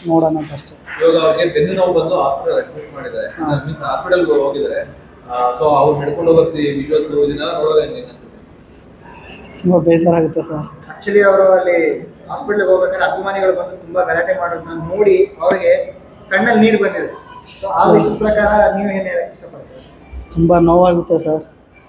ನೋಡೋಣ ಅಂತ ಅಷ್ಟೇ ಇವಾಗ ಅವ್ರಿಗೆ ಬೆನ್ನು ನೋವು ಬಂದು ಹಾಸ್ಪಿಟಲ್ ಅಡ್ಮಿಟ್ ಮಾಡಿದ್ದಾರೆ ಮೀನ್ಸ್ ಹಾಸ್ಪಿಟಲ್ ಹೋಗಿದ್ದಾರೆ ಸೊ ಅವ್ರು ನಡ್ಕೊಂಡು ಹೋಗೋ ವಿಜುವಲ್ಸ್ ಇದನ್ನೆಲ್ಲ ನೋಡೋದು ಹೆಂಗೆ ಅನ್ಸುತ್ತೆ ತುಂಬ ಬೇಜಾರಾಗುತ್ತೆ ಸರ್ ಆಕ್ಚುಲಿ ಅವರು ಅಲ್ಲಿ ಹಾಸ್ಪಿಟ್ಲಿಗೆ ಹೋಗ್ಬೇಕಾದ್ರೆ ಅಭಿಮಾನಿಗಳು ಬಂದು ತುಂಬಾ ಗಲಾಟೆ ಮಾಡೋದನ್ನ ನೋಡಿ ಅವ್ರಿಗೆ ಕಣ್ಣಲ್ಲಿ ನೀರು ಬಂದಿದೆ ಸೊ ಆ ವಿಷಯದ ಪ್ರಕಾರ ನೀವು ಏನ್ ಹೇಳಕ್ ಇಷ್ಟಪಡ್ತೀರಾ ತುಂಬ ನೋವಾಗುತ್ತೆ ಸರ್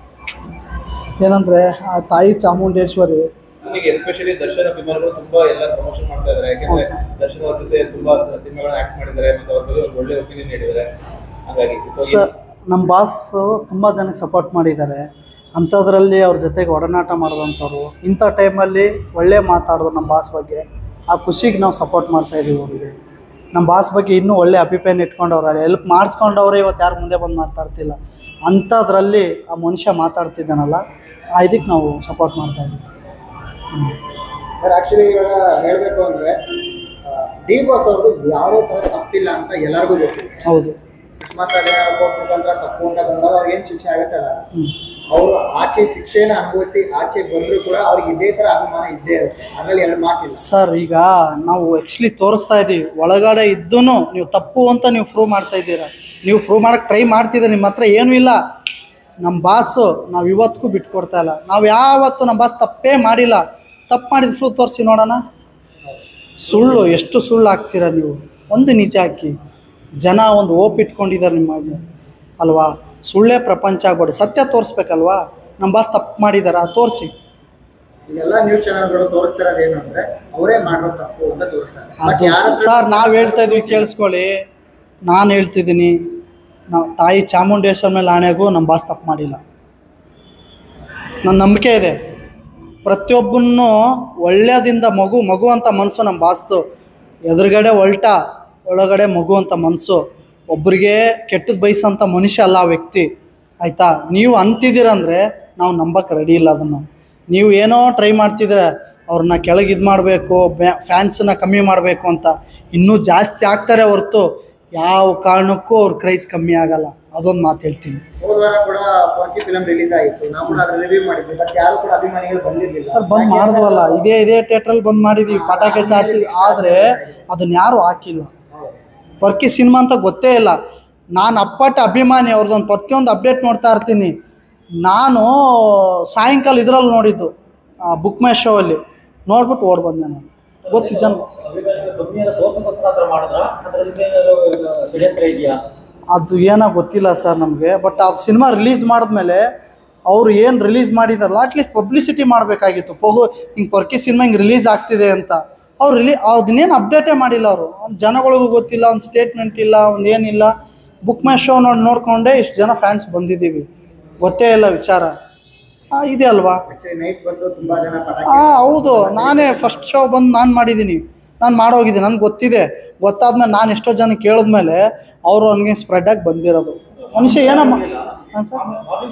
ಏನಂದರೆ ಆ ತಾಯಿ ಚಾಮುಂಡೇಶ್ವರಿ ನನಗೆ ಎಸ್ಪೆಷಲಿ ದರ್ಶನ್ ಅಭಿಮಾನಿಗಳು ತುಂಬಾ ಎಲ್ಲ ಪ್ರಮೋಷನ್ ಮಾಡ್ತಾ ಇದ್ದಾರೆ ಯಾಕಂದ್ರೆ ಹೌದು ಸರ್. ದರ್ಶನ್ ಅವ್ರ ಜೊತೆ ತುಂಬಾ ಸಿನಿಮಾಗಳನ್ನ ಆಕ್ಟ್ ಮಾಡಿದ್ದಾರೆ ಮತ್ತೆ ಅವ್ರ ಬಗ್ಗೆ ಒಂದು ಒಳ್ಳೆ ಒಪಿನಿಯನ್ ನೀಡಿದ್ದಾರೆ ಹಾಗಾಗಿ ಸೊ ಸರ್ ನಮ್ಮ ಬಾಸು ತುಂಬ ಜನಕ್ಕೆ ಸಪೋರ್ಟ್ ಮಾಡಿದ್ದಾರೆ ಅಂಥದ್ರಲ್ಲಿ ಅವ್ರ ಜೊತೆಗೆ ಒಡನಾಟ ಮಾಡಿದಂಥವ್ರು ಇಂಥ ಟೈಮಲ್ಲಿ ಒಳ್ಳೆ ಮಾತಾಡೋದು ನಮ್ಮ ಬಾಸ್ ಬಗ್ಗೆ ಆ ಖುಷಿಗೆ ನಾವು ಸಪೋರ್ಟ್ ಮಾಡ್ತಾ ಇದೀವಿ ಅವ್ರಿಗೆ ನಮ್ಮ ಬಾಸ್ ಬಗ್ಗೆ ಇನ್ನೂ ಒಳ್ಳೆ ಅಭಿಪ್ರಾಯ ಇಟ್ಕೊಂಡವ್ರೆ ಹೆಲ್ಪ್ ಮಾಡಿಸ್ಕೊಂಡವ್ರೆ ಇವತ್ತು ಯಾರು ಮುಂದೆ ಬಂದು ಮಾತಾಡ್ತಿಲ್ಲ ಅಂಥದ್ರಲ್ಲಿ ಆ ಮನುಷ್ಯ ಮಾತಾಡ್ತಿದ್ದಾನಲ್ಲ ಆ ಇದಕ್ಕೆ ನಾವು ಸಪೋರ್ಟ್ ಮಾಡ್ತಾ ಇದ್ದೀವಿ ಹ್ಮ್. ಸರ್ ಆಕ್ಚುಲಿ ಇವಾಗ ಹೇಳ್ಬೇಕು ಅಂದ್ರೆ ಡಿ ಬಾಸ್ ಅವ್ರದ್ದು ಯಾವುದೇ ತರ ತಪ್ಪಿಲ್ಲ ಅಂತ ಎಲ್ಲರಿಗೂ ಗೊತ್ತಿದೆ ಹೌದು ಅಕಸ್ಮಾತ್ ಅದೇನಾದ್ರು ಕೋರ್ಟ್ ಮುಖಾಂತರ ತಪ್ಪು ಅಂತ ಬಂದಾಗ ಅವ್ರಿಗೆ ಏನು ಶಿಕ್ಷೆ ಆಗುತ್ತಲ್ಲ ಹ್ಞೂ ಅವರು ಆಚೆ ಶಿಕ್ಷೆನ ಅನುಭವಿಸಿ ಆಚೆ ಬಂದರೂ ಕೂಡ ಅವ್ರಿಗೆ ಇದೇ ತರ ಅಭಿಮಾನ ಇದ್ದೇ ಇರುತ್ತೆ ಅದ್ರಲ್ಲಿ ಎರಡು ಮಾತಿಲ್ಲ ಸರ್ ಈಗ ನಾವು ಆ್ಯಕ್ಚುಲಿ ತೋರಿಸ್ತಾ ಇದ್ದೀವಿ ಒಳಗಡೆ ಇದ್ದೂ ನೀವು ತಪ್ಪು ಅಂತ ನೀವು ಪ್ರೂವ್ ಮಾಡ್ತಾ ಇದ್ದೀರಾ ನೀವು ಪ್ರೂವ್ ಮಾಡೋಕ್ಕೆ ಟ್ರೈ ಮಾಡ್ತಿದ್ದೀರ ನಿಮ್ಮ ಹತ್ರ ಏನೂ ಇಲ್ಲ ನಮ್ಮ ಬಾಸು ನಾವು ಇವತ್ತಿಗೂ ಬಿಟ್ಕೊಡ್ತಾ ಇಲ್ಲ ನಾವು ಯಾವತ್ತೂ ನಮ್ಮ ಬಾಸ್ ತಪ್ಪೇ ಮಾಡಿಲ್ಲ ತಪ್ಪು ಮಾಡಿದ ಪ್ರೂವ್ ತೋರಿಸಿ ನೋಡೋಣ ಸುಳ್ಳು ಎಷ್ಟು ಸುಳ್ಳು ಹಾಕ್ತೀರಾ ನೀವು ಒಂದು ನಿಜ ಹಾಕಿ ಜನ ಒಂದು ಓಪ್ ಇಟ್ಕೊಂಡಿದ್ದಾರೆ ನಿಮ್ಮ ಮೇಲೆ ಅಲ್ವಾ ಸುಳ್ಳೇ ಪ್ರಪಂಚ ಆಗ್ಬೇಡಿ ಸತ್ಯ ತೋರಿಸ್ಬೇಕಲ್ವಾ ನಮ್ಮ ಬಾಸ್ ತಪ್ಪು ಮಾಡಿದಾರ ತೋರಿಸಿ ಇಲ್ಲೆಲ್ಲ ನ್ಯೂಸ್ ಚಾನೆಲ್ಗಳು ತೋರಿಸ್ತಾ ಇರೋದು ಏನು ಅಂದ್ರೆ ಅವರೇ ಮಾಡೋ ತಪ್ಪು ಅಂತ ತೋರಿಸ್ತಾರೆ ಬಟ್ ಅದು ಯಾರ ಸರ್ ನಾವು ಹೇಳ್ತಾ ಇದ್ವಿ ಕೇಳಿಸ್ಕೊಳ್ಳಿ ನಾನು ಹೇಳ್ತಿದ್ದೀನಿ ನಾವು ತಾಯಿ ಚಾಮುಂಡೇಶ್ವರ ಮೇಲೆ ಆಣೆಗೂ ನಮ್ಮ ಬಾಸ್ ತಪ್ಪು ಮಾಡಿಲ್ಲ ನನ್ನ ನಂಬಿಕೆ ಇದೆ ಪ್ರತಿಯೊಬ್ಬನ್ನು ಒಳ್ಳೆಯದಿಂದ ಮಗು ಮಗು ಅಂತ ಮನಸ್ಸು ನಮ್ಮ ಬಾಸ್ತು ಎದುರುಗಡೆ ಒಲ್ಟ ಒಳಗಡೆ ಮಗು ಅಂತ ಮನಸ್ಸು ಒಬ್ರಿಗೆ ಕೆಟ್ಟದ್ದು ಬಯಸೋಂಥ ಮನುಷ್ಯ ಅಲ್ಲ ಆ ವ್ಯಕ್ತಿ ಆಯಿತಾ ನೀವು ಅಂತಿದ್ದೀರಂದರೆ ನಾವು ನಂಬಕ್ಕೆ ರೆಡಿ ಇಲ್ಲ ಅದನ್ನು ನೀವು ಏನೋ ಟ್ರೈ ಮಾಡ್ತಿದ್ರೆ ಅವ್ರನ್ನ ಕೆಳಗೆ ಇದು ಮಾಡಬೇಕು ಫ್ಯಾನ್ಸನ್ನ ಕಮ್ಮಿ ಮಾಡಬೇಕು ಅಂತ ಇನ್ನೂ ಜಾಸ್ತಿ ಆಗ್ತಾರೆ ಹೊರತು ಯಾವ ಕಾರಣಕ್ಕೂ ಅವ್ರ ಕ್ರೈಸ್ ಕಮ್ಮಿ ಆಗಲ್ಲ ಅದೊಂದು ಮಾತು ಹೇಳ್ತೀನಿ ಹೋದ ವಾರ ಕೂಡ ಪರ್ಕಿ ಫಿಲಂ ರಿಲೀಸ್ ಆಯಿತು ನಾವು ಕೂಡ ಅದ್ರ ರಿವ್ಯೂ ಮಾಡಿದ್ವಿ ಬಟ್ ಯಾರು ಕೂಡ ಅಭಿಮಾನಿಗಳು ಬಂದಿರಲಿಲ್ಲ ಸರ್ ಬಂದ್ ಮಾಡಿದ್ವಲ್ಲ ಇದೇ ಇದೇ ಥಿಯೇಟ್ರಲ್ಲಿ ಬಂದ್ ಮಾಡಿದ್ವಿ ಪಟಾಕಿ ಸಾರಿಸಿ ಆದರೆ ಅದನ್ನ ಯಾರು ಹಾಕಿಲ್ಲ ಪರ್ಕಿ ಸಿನಿಮಾ ಅಂತ ಗೊತ್ತೇ ಇಲ್ಲ ನಾನು ಅಪ್ಪಟ ಅಭಿಮಾನಿ ಅವ್ರದ್ದೊಂದು ಪ್ರತಿಯೊಂದು ಅಪ್ಡೇಟ್ ನೋಡ್ತಾ ಇರ್ತೀನಿ ನಾನು ಸಾಯಂಕಾಲ ಇದರಲ್ಲಿ ನೋಡಿದ್ದು ಬುಕ್ ಮೈ ಶೋ ಅಲ್ಲಿ ನೋಡ್ಬಿಟ್ಟು ಓಡ್ ಬಂದೆ ನಾನು ಗೊತ್ತು ಜನ ಅದು ಏನೋ ಗೊತ್ತಿಲ್ಲ ಸರ್ ನಮಗೆ ಬಟ್ ಅದು ಸಿನಿಮಾ ರಿಲೀಸ್ ಮಾಡಿದ್ಮೇಲೆ ಅವ್ರು ಏನು ರಿಲೀಸ್ ಮಾಡಿದಾರಲ್ಲ ಅಟ್ಲೀಸ್ಟ್ ಪಬ್ಲಿಸಿಟಿ ಮಾಡಬೇಕಾಗಿತ್ತು ಪೋಗು ಹಿಂಗೆ ಪೊರ್ಕಿ ಸಿನಿಮಾ ಹಿಂಗೆ ರಿಲೀಸ್ ಆಗ್ತಿದೆ ಅಂತ ಅವ್ರು ರಿಲೀ ಅದನ್ನೇನು ಅಪ್ಡೇಟೇ ಮಾಡಿಲ್ಲ ಅವರು ಒಂದು ಜನಗಳಿಗೂ ಗೊತ್ತಿಲ್ಲ ಒಂದು ಸ್ಟೇಟ್ಮೆಂಟ್ ಇಲ್ಲ ಒಂದು ಏನಿಲ್ಲ ಬುಕ್ ಮೈ ಶೋ ನೋಡಿ ನೋಡಿಕೊಂಡೇ ಇಷ್ಟು ಜನ ಫ್ಯಾನ್ಸ್ ಬಂದಿದ್ದೀವಿ ಗೊತ್ತೇ ಇಲ್ಲ ವಿಚಾರ ಆ, ಇದೆ ಅಲ್ವಾ ಆಕ್ಚುಲಿ ನೈಟ್ ಬಂದು ತುಂಬಾ ಜನ ಪಟಾಕಿ ಹಾಂ ಹೌದು ನಾನೇ ಫಸ್ಟ್ ಶೋ ಬಂದು ನಾನು ಮಾಡಿದ್ದೀನಿ ನಾನು ಮಾಡೋಗಿದ್ದೆ ನನಗೆ ಗೊತ್ತಿದೆ ಗೊತ್ತಾದ್ಮೇಲೆ ನಾನು ಎಷ್ಟೋ ಜನ ಕೇಳಿದ್ಮೇಲೆ ಅವರು ನನಗೆ ಸ್ಪ್ರೆಡಾಗಿ ಬಂದಿರೋದು ಮನುಷ್ಯ ಏನಮ್ಮ ಹಾಂ ಸರ್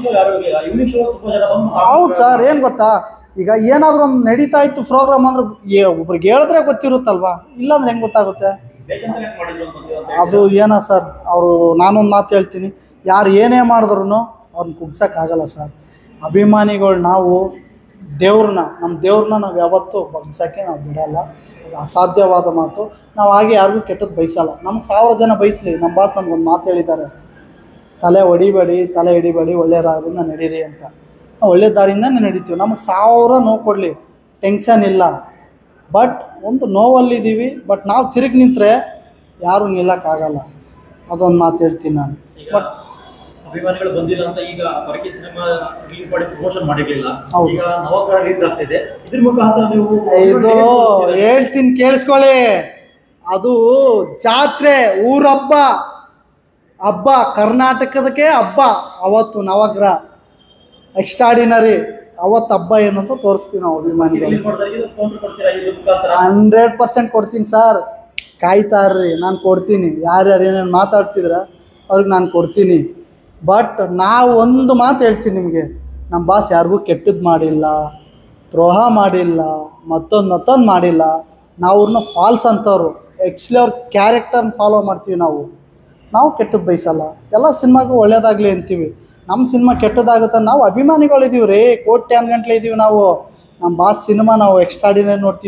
ಹೌದು ಸರ್ ಏನು ಗೊತ್ತಾ ಈಗ ಏನಾದರೂ ಒಂದು ನಡೀತಾ ಇತ್ತು ಪ್ರೋಗ್ರಾಮ್ ಅಂದ್ರೆ ಏ- ಒಬ್ರಿಗೆ ಹೇಳಿದ್ರೆ ಗೊತ್ತಿರುತ್ತಲ್ವಾ ಇಲ್ಲಾಂದ್ರೆ ಹೆಂಗೆ ಗೊತ್ತಾಗುತ್ತೆ ಅದು ಏನೋ ಸರ್ ಅವರು ನಾನೊಂದು ಮಾತು ಹೇಳ್ತೀನಿ ಯಾರು ಏನೇ ಮಾಡಿದ್ರು ಅವ್ರನ್ನ ಕುಗ್ಸೋಕ್ಕಾಗಲ್ಲ ಸರ್ ಅಭಿಮಾನಿಗಳು ನಾವು ದೇವ್ರನ್ನ ನಮ್ಮ ದೇವ್ರನ್ನ ನಾವು ಯಾವತ್ತೂ ಬಗ್ಸೋಕ್ಕೆ ನಾವು ಬಿಡಲ್ಲ ಅದು ಅಸಾಧ್ಯವಾದ ಮಾತು ನಾವು ಹಾಗೆ ಯಾರಿಗೂ ಕೆಟ್ಟದ್ದು ಬಯಸಲ್ಲ ನಮ್ಗೆ ಸಾವಿರ ಜನ ಬಯಸಲಿ ನಮ್ಮ ಬಾಸ್ ನಮ್ಗೊಂದು ಮಾತು ಹೇಳಿದ್ದಾರೆ ತಲೆ ಹೊಡಿಬೇಡಿ ತಲೆ ಹಿಡಿಬೇಡಿ ಒಳ್ಳೆ ರಾಗದಿಂದ ನಡೀರಿ ಅಂತ ನಾವು ಒಳ್ಳೆ ದಾರಿಯಿಂದನೇ ನಡೀತೀವಿ ನಮಗೆ ಸಾವಿರ ನೋವು ಕೊಡಲಿ ಟೆನ್ಷನ್ ಇಲ್ಲ ಬಟ್ ಒಂದು ನೋವಲ್ಲಿದ್ದೀವಿ ಬಟ್ ನಾವು ತಿರುಗಿ ನಿಂತರೆ ಯಾರೂ ನಿಲ್ಲಕ್ಕಾಗಲ್ಲ ಅದೊಂದು ಮಾತು ಹೇಳ್ತೀನಿ ನಾನು ಬಟ್ ಅಭಿಮಾನಿಗಳು ಬಂದಿಲ್ಲ ಅಂತ ಈಗ ಪರಕಿ ಸಿನಿಮಾ ರಿಲೀಸ್ ಮಾಡಿ ಪ್ರಮೋಷನ್ ಮಾಡಿರ್ಲಿಲ್ಲ ಹೌದು. ಈಗ ನವಗ್ರಹ ರಿಲೀಸ್ ಆಗ್ತಿದೆ ಇದ್ರ ಮುಖಾಂತರ ನೀವು ಇದು ಹೇಳ್ತೀನಿ ಕೇಳಿಸ್ಕೊಳ್ಳಿ ಅದು ಜಾತ್ರೆ ಊರಬ್ಬ ಹಬ್ಬ ಕರ್ನಾಟಕದಕ್ಕೆ ಹಬ್ಬ ಅವತ್ತು ನವಗ್ರಹ ಎಕ್ಸ್ಟ್ರಾಡಿನರಿ ಅವತ್ತು ಹಬ್ಬ ಏನಂತ ತೋರಿಸ್ತೀವಿ ನಾವು ಅಭಿಮಾನಿಗಳು ರಿಲೀಸ್ ಮಾಡಿದಾಗ ಇದು ಕೌಂಟರ್ ಕೊಡ್ತೀರಾ ಇದ್ರ ಮುಖಾಂತರ ಹಂಡ್ರೆಡ್ ಪರ್ಸೆಂಟ್ ಕೊಡ್ತೀನಿ ಸರ್ ಕಾಯ್ತಾ ಇರ್ರಿ ನಾನು ಕೊಡ್ತೀನಿ ಯಾರ್ಯಾರು ಏನೇನು ಮಾತಾಡ್ತಿದ್ರ ಅವ್ರಿಗೆ ನಾನು ಕೊಡ್ತೀನಿ ಬಟ್ ನಾವು ಒಂದು ಮಾತು ಹೇಳ್ತೀನಿ ನಿಮಗೆ ನಮ್ಮ ಬಾಸ್ ಯಾರಿಗೂ ಕೆಟ್ಟದ್ದು ಮಾಡಿಲ್ಲ ದ್ರೋಹ ಮಾಡಿಲ್ಲ ಮತ್ತೊಂದು ಮತ್ತೊಂದು ಮಾಡಿಲ್ಲ ನಾವು ಅವ್ರನ್ನ ಫಾಲ್ಸ್ ಅಂತವ್ರು ಆ್ಯಕ್ಚುಲಿ ಅವ್ರ ಕ್ಯಾರೆಕ್ಟರ್ನ ಫಾಲೋ ಮಾಡ್ತೀವಿ ನಾವು ನಾವು ಕೆಟ್ಟದ್ದು ಬಯಸಲ್ಲ ಎಲ್ಲ ಸಿನಿಮಾಗೂ ಒಳ್ಳೇದಾಗಲಿ ಅಂತೀವಿ ನಮ್ಮ ಸಿನಿಮಾ ಕೆಟ್ಟದಾಗುತ್ತೆ ನಾವು ಅಭಿಮಾನಿಗಳಿದ್ದೀವಿ ರೀ ಕೋಟ್ಯಾನ್ ಗಂಟ್ಲೆ ಇದ್ದೀವಿ ನಾವು ನಮ್ಮ ಬಾಸ್ ಸಿನಿಮಾ ನಾವು ಎಕ್ಸ್ಟ್ರಾಡಿನರಿ ನೋಡ್ತೀವಿ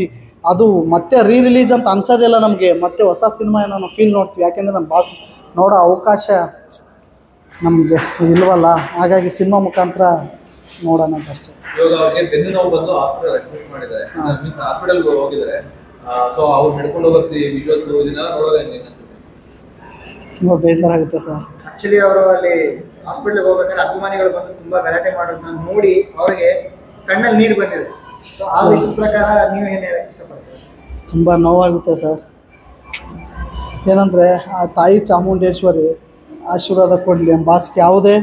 ಅದು ಮತ್ತೆ ರೀ ರಿಲೀಸ್ ಅಂತ ಅನ್ಸೋದಿಲ್ಲ ನಮಗೆ ಮತ್ತೆ ಹೊಸ ಸಿನಿಮಾ ಏನೋ ನಾವು ಫೀಲ್ ನೋಡ್ತೀವಿ ಯಾಕೆಂದರೆ ನಮ್ಮ ಬಾಸ್ ನೋಡೋ ಅವಕಾಶ ನಮಗೆ ಇಲ್ವಲ್ಲ ಹಾಗಾಗಿ ಸಿನಿಮಾ ಮುಖಾಂತರ ನೋಡೋಣ ಅಂತ ಅಷ್ಟೇ ಇವಾಗ ಅವ್ರಿಗೆ ಬೆನ್ನು ನೋವು ಬಂದು ಹಾಸ್ಪಿಟಲ್ ಅಡ್ಮಿಟ್ ಮಾಡಿದ್ದಾರೆ ಮೀನ್ಸ್ ಹಾಸ್ಪಿಟಲ್ ಹೋಗಿದ್ದಾರೆ ಸೊ ಅವ್ರು ನಡ್ಕೊಂಡು ಹೋಗೋ ವಿಜುವಲ್ಸ್ ಇದನ್ನೆಲ್ಲ ನೋಡೋದು ಹೆಂಗೆ ಅನ್ಸುತ್ತೆ ತುಂಬ ಬೇಜಾರಾಗುತ್ತೆ ಸರ್ ಆಕ್ಚುಲಿ ಅವರು ಅಲ್ಲಿ ಹಾಸ್ಪಿಟ್ಲಿಗೆ ಹೋಗ್ಬೇಕಾದ್ರೆ ಅಭಿಮಾನಿಗಳು ಬಂದು ತುಂಬಾ ಗಲಾಟೆ ಮಾಡೋದನ್ನ ನೋಡಿ ಅವ್ರಿಗೆ ಕಣ್ಣಲ್ಲಿ ನೀರು ಬಂದಿದೆ ಸೊ ಆ ವಿಷಯದ ಪ್ರಕಾರ ನೀವು ಏನ್ ಹೇಳಕ್ ಇಷ್ಟಪಡ್ತೀರಾ ತುಂಬ ನೋವಾಗುತ್ತೆ ಸರ್ ಏನಂದರೆ ಆ ತಾಯಿ ಚಾಮುಂಡೇಶ್ವರಿ ಆಶೀರ್ವಾದ ಕೊಡಲಿ ಬಾಸ್ಗೆ ಯಾವುದೇ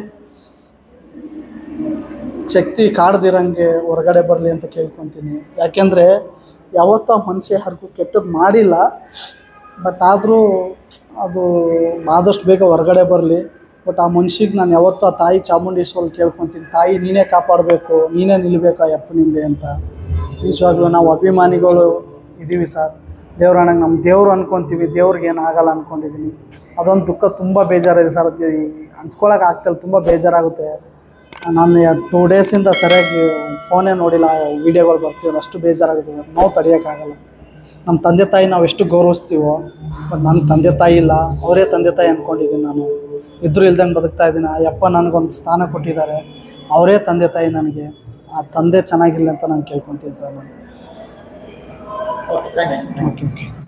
ಶಕ್ತಿ ಕಾಡ್ದಿರಂಗೆ ಹೊರಗಡೆ ಬರಲಿ ಅಂತ ಕೇಳ್ಕೊತೀನಿ ಯಾಕೆಂದರೆ ಯಾವತ್ತೂ ಆ ಮನುಷ್ಯ ಯಾರಿಗೂ ಕೆಟ್ಟದ್ದು ಮಾಡಿಲ್ಲ ಬಟ್ ಆದರೂ ಅದು ಆದಷ್ಟು ಬೇಗ ಹೊರಗಡೆ ಬರಲಿ ಬಟ್ ಆ ಮನುಷ್ಯಗೆ ನಾನು ಯಾವತ್ತೂ ಆ ತಾಯಿ ಚಾಮುಂಡೇಶ್ವರಿ ಕೇಳ್ಕೊತೀನಿ ತಾಯಿ ನೀನೇ ಕಾಪಾಡಬೇಕು ನೀನೇ ನಿಲ್ಲಬೇಕು ಆ ಯಪ್ಪನಿಂದೆ ಅಂತ ನಿಜವಾಗ್ಲೂ ನಾವು ಅಭಿಮಾನಿಗಳು ಇದ್ದೀವಿ ಸರ್ ದೇವ್ರಣ್ಣಗೆ ನಮ್ಮ ದೇವ್ರು ಅನ್ಕೊತೀವಿ ದೇವ್ರಿಗೆ ಏನು ಆಗಲ್ಲ ಅಂದ್ಕೊಂಡಿದ್ದೀನಿ ಅದೊಂದು ದುಃಖ ತುಂಬ ಬೇಜಾರಿದೆ ಸರ್ ಅದು ಹಂಚ್ಕೊಳಕ್ಕೆ ಆಗ್ತಿಲ್ಲ ತುಂಬ ಬೇಜಾರಾಗುತ್ತೆ ನಾನು ಟೂ ಡೇಸಿಂದ ಸರಿಯಾಗಿ ಫೋನೇ ನೋಡಿಲ್ಲ ವೀಡಿಯೋಗಳು ಬರ್ತಿದ್ರು ಅಷ್ಟು ಬೇಜಾರಾಗುತ್ತೆ ಸರ್ ನಾವು ತಡೆಯೋಕ್ಕಾಗಲ್ಲ ನಮ್ಮ ತಂದೆ ತಾಯಿ ನಾವು ಎಷ್ಟು ಗೌರವಿಸ್ತೀವೋ ಬಟ್ ನನ್ನ ತಂದೆ ತಾಯಿ ಇಲ್ಲ ಅವರೇ ತಂದೆ ತಾಯಿ ಅಂದ್ಕೊಂಡಿದ್ದೀನಿ ನಾನು ಇದ್ರೂ ಇಲ್ದಂಗೆ ಬದುಕ್ತಾ ಇದ್ದೀನಿ ಆ ಯಪ್ಪ ನನಗೊಂದು ಸ್ಥಾನ ಕೊಟ್ಟಿದ್ದಾರೆ ಅವರೇ ತಂದೆ ತಾಯಿ ನನಗೆ ಆ ತಂದೆ ಚೆನ್ನಾಗಿರಲಿ ಅಂತ ನಾನು ಕೇಳ್ಕೊತೀನಿ ಸರ್ ನಾನು okay thank you okay okay